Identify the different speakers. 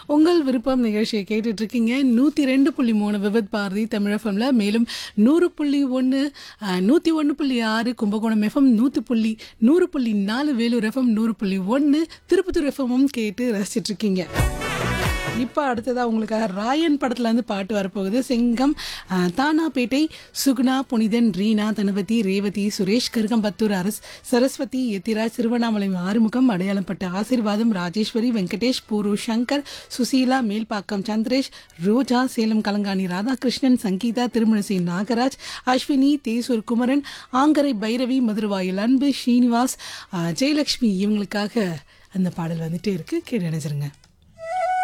Speaker 1: உங்கள் விருப்பம் நிகழ்ச்சியை கேட்டுட்டு இருக்கீங்க நூற்றி ரெண்டு புள்ளி மூணு விபத் பாரதி தமிழஃபம்ல மேலும் நூறு புள்ளி ஒன்று நூற்றி ஒன்று புள்ளி ஆறு கும்பகோணம் எஃப்எம் நூற்றி புள்ளி நூறு புள்ளி நாலு வேலூர் எஃப்எம் நூறு புள்ளி ஒன்று திருப்பத்தூர் எஃப்எம்மும் கேட்டு ரசிச்சிட்டு இருக்கீங்க இப்போ அடுத்ததாக உங்களுக்காக ராயன் படத்துல இருந்து பாட்டு வரப்போகுது சிங்கம் அஹ், தானாபேட்டை சுகுணா புனிதன் ரீனா தனபதி ரேவதி சுரேஷ் கருகம்பத்தூர் அரஸ் சரஸ்வதி எத்திராஜ் திருவண்ணாமலை ஆறுமுகம் அடையாளப்பட்ட ஆசீர்வாதம் ராஜேஸ்வரி வெங்கடேஷ் பூரு சங்கர் சுசீலா மேல்பாக்கம் சந்திரேஷ் ரோஜா சேலம் கலங்காணி ராதாகிருஷ்ணன் சங்கீதா திருமணசி நாகராஜ் அஸ்வினி தேசூர் குமரன் ஆங்கரை பைரவி மதுரவாயில் அன்பு ஸ்ரீனிவாஸ் அஹ், ஜெயலக்ஷ்மி இவங்களுக்காக அந்த பாடல் வந்துட்டே இருக்கு கேட்டு நினைச்சிருங்க